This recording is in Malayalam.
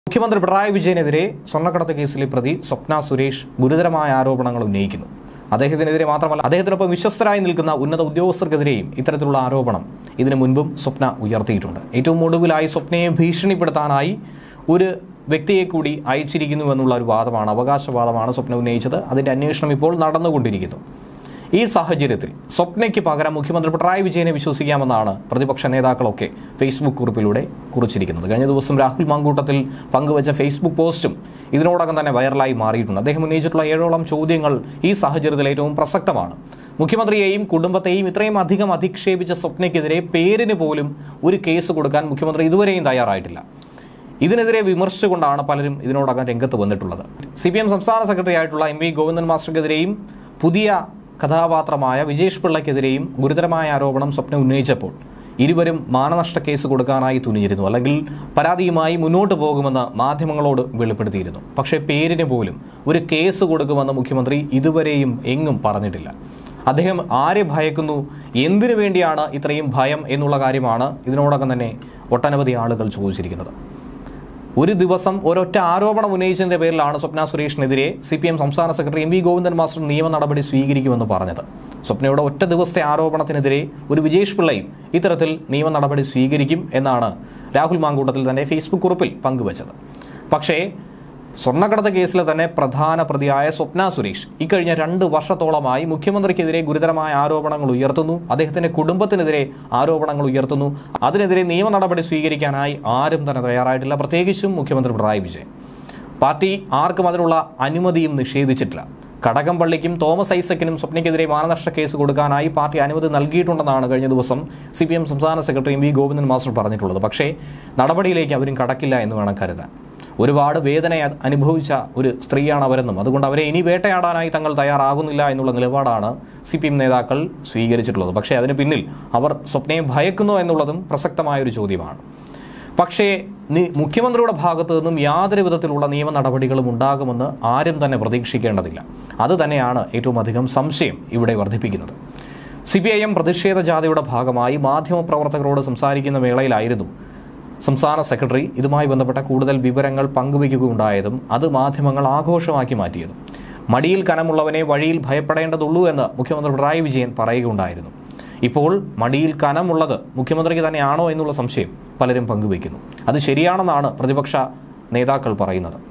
മുഖ്യമന്ത്രി പിണറായി വിജയനെതിരെ സ്വർണ്ണക്കടത്ത് കേസിലെ പ്രതി സ്വപ്ന സുരേഷ് ഗുരുതരമായ ആരോപണങ്ങൾ ഉന്നയിക്കുന്നു അദ്ദേഹത്തിനെതിരെ മാത്രമല്ല അദ്ദേഹത്തിനൊപ്പം വിശ്വസ്തരായി നിൽക്കുന്ന ഉന്നത ഉദ്യോഗസ്ഥർക്കെതിരെയും ഇത്തരത്തിലുള്ള ആരോപണം ഇതിനു മുൻപും സ്വപ്ന ഉയർത്തിയിട്ടുണ്ട് ഏറ്റവും ഒടുവിലായി സ്വപ്നയെ ഭീഷണിപ്പെടുത്താനായി ഒരു വ്യക്തിയെ കൂടി അയച്ചിരിക്കുന്നു എന്നുള്ള ഒരു വാദമാണ് അവകാശവാദമാണ് സ്വപ്ന ഉന്നയിച്ചത് അതിന്റെ അന്വേഷണം ഇപ്പോൾ നടന്നുകൊണ്ടിരിക്കുന്നു ഈ സാഹചര്യത്തിൽ സ്വപ്നയ്ക്ക് പകരം മുഖ്യമന്ത്രി പിണറായി വിജയനെ വിശ്വസിക്കാമെന്നാണ് പ്രതിപക്ഷ നേതാക്കളൊക്കെ ഫേസ്ബുക്ക് കുറിപ്പിലൂടെ കുറിച്ചിരിക്കുന്നത് കഴിഞ്ഞ ദിവസം രാഹുൽ മാങ്കൂട്ടത്തിൽ പങ്കുവച്ച ഫേസ്ബുക്ക് പോസ്റ്റും ഇതിനോടകം തന്നെ വൈറലായി മാറിയിട്ടുണ്ട് അദ്ദേഹം ഉന്നയിച്ചിട്ടുള്ള ഏഴോളം ചോദ്യങ്ങൾ ഈ സാഹചര്യത്തിൽ ഏറ്റവും പ്രസക്തമാണ് മുഖ്യമന്ത്രിയെയും കുടുംബത്തെയും ഇത്രയും അധികം അധിക്ഷേപിച്ച സ്വപ്നയ്ക്കെതിരെ പേരിന് പോലും ഒരു കേസ് കൊടുക്കാൻ മുഖ്യമന്ത്രി ഇതുവരെയും തയ്യാറായിട്ടില്ല ഇതിനെതിരെ വിമർശിച്ചുകൊണ്ടാണ് പലരും ഇതിനോടകം രംഗത്ത് വന്നിട്ടുള്ളത് സി പി എം സംസ്ഥാന സെക്രട്ടറി ആയിട്ടുള്ള എം വി ഗോവിന്ദൻ മാസ്റ്റർക്കെതിരെയും പുതിയ കഥാപാത്രമായ വിജേഷ് പിള്ളയ്ക്കെതിരെയും ഗുരുതരമായ ആരോപണം സ്വപ്ന ഉന്നയിച്ചപ്പോൾ ഇരുവരും മാനനഷ്ട കേസ് കൊടുക്കാനായി തുനിഞ്ഞിരുന്നു അല്ലെങ്കിൽ പരാതിയുമായി മുന്നോട്ട് പോകുമെന്ന് മാധ്യമങ്ങളോട് വെളിപ്പെടുത്തിയിരുന്നു പക്ഷേ പേരിന് പോലും ഒരു കേസ് കൊടുക്കുമെന്ന് മുഖ്യമന്ത്രി ഇതുവരെയും എങ്ങും പറഞ്ഞിട്ടില്ല അദ്ദേഹം ആരെ ഭയക്കുന്നു എന്തിനു വേണ്ടിയാണ് ഇത്രയും ഭയം എന്നുള്ള കാര്യമാണ് ഇതിനോടകം തന്നെ ഒട്ടനവധി ആളുകൾ ചോദിച്ചിരിക്കുന്നത് ഒരു ദിവസം ഒരൊറ്റ ആരോപണം ഉന്നയിച്ചതിന്റെ പേരിലാണ് സ്വപ്ന സുരേഷിനെതിരെ സി പി എം സംസ്ഥാന secretary M V Govindan master നിയമ നടപടി സ്വീകരിക്കുമെന്ന് പറഞ്ഞത് സ്വപ്നയുടെ ഒറ്റ ദിവസത്തെ ആരോപണത്തിനെതിരെ ഒരു വിജേഷ് പിള്ളയും ഇത്തരത്തിൽ നിയമ നടപടി സ്വീകരിക്കും എന്നാണ് രാഹുൽ മാങ്കൂട്ടത്തിൽ തന്നെ ഫേസ്ബുക്ക് കുറിപ്പിൽ പങ്കുവച്ചത് പക്ഷേ സ്വർണ്ണക്കടത്ത് കേസിലെ തന്നെ പ്രധാന പ്രതിയായ സ്വപ്ന സുരേഷ് ഇക്കഴിഞ്ഞ രണ്ട് വർഷത്തോളമായി മുഖ്യമന്ത്രിക്കെതിരെ ഗുരുതരമായ ആരോപണങ്ങൾ ഉയർത്തുന്നു അദ്ദേഹത്തിന്റെ കുടുംബത്തിനെതിരെ ആരോപണങ്ങൾ ഉയർത്തുന്നു അതിനെതിരെ നിയമ നടപടി സ്വീകരിക്കാനായി ആരും തന്നെ തയ്യാറായിട്ടില്ല പ്രത്യേകിച്ചും മുഖ്യമന്ത്രി പിണറായി വിജയൻ പാർട്ടി ആർക്കും അതിനുള്ള അനുമതിയും നിഷേധിച്ചിട്ടില്ല കടകംപള്ളിക്കും തോമസ് ഐസക്കിനും സ്വപ്നയ്ക്കെതിരെ മാനനഷ്ട കേസ് കൊടുക്കാനായി പാർട്ടി അനുമതി നൽകിയിട്ടുണ്ടെന്നാണ് കഴിഞ്ഞ ദിവസം സി പി എം സംസ്ഥാന secretary M V Govindan master പറഞ്ഞിട്ടുള്ളത് പക്ഷേ നടപടിയിലേക്ക് അവരും കടക്കില്ല എന്ന് വേണം കരുതാൻ ഒരുപാട് വേദന അനുഭവിച്ച ഒരു സ്ത്രീയാണ് അവരെന്നും അതുകൊണ്ട് അവരെ ഇനി വേട്ടയാടാനായി തങ്ങൾ തയ്യാറാകുന്നില്ല എന്നുള്ള നിലപാടാണ് സി പി എം നേതാക്കൾ സ്വീകരിച്ചിട്ടുള്ളത് പക്ഷേ അതിന് പിന്നിൽ അവർ സ്വപ്നയെ ഭയക്കുന്നു എന്നുള്ളതും പ്രസക്തമായൊരു ചോദ്യമാണ് പക്ഷേ നി- മുഖ്യമന്ത്രിയുടെ ഭാഗത്തു നിന്നും യാതൊരു വിധത്തിലുള്ള നിയമ നടപടികളും ഉണ്ടാകുമെന്ന് ആരും തന്നെ പ്രതീക്ഷിക്കേണ്ടതില്ല അത് തന്നെയാണ് ഏറ്റവും അധികം സംശയം ഇവിടെ വർദ്ധിപ്പിക്കുന്നത് സി പി ഐ എം പ്രതിഷേധ ജാഥയുടെ ഭാഗമായി മാധ്യമപ്രവർത്തകരോട് സംസാരിക്കുന്ന വേളയിലായിരുന്നു സംസ്ഥാന സെക്രട്ടറി ഇതുമായി ബന്ധപ്പെട്ട കൂടുതൽ വിവരങ്ങൾ പങ്കുവയ്ക്കുകയുണ്ടായതും അത് മാധ്യമങ്ങൾ ആഘോഷമാക്കി മാറ്റിയതും മടിയിൽ കനമുള്ളവനെ വഴിയിൽ ഭയപ്പെടേണ്ടതുള്ളൂ എന്ന് മുഖ്യമന്ത്രി പിണറായി വിജയൻ പറയുകയുണ്ടായിരുന്നു ഇപ്പോൾ മടിയിൽ കനമുള്ളത് മുഖ്യമന്ത്രിക്ക് തന്നെയാണോ എന്നുള്ള സംശയം പലരും പങ്കുവയ്ക്കുന്നു അത് ശരിയാണെന്നാണ് പ്രതിപക്ഷ നേതാക്കൾ പറയുന്നത്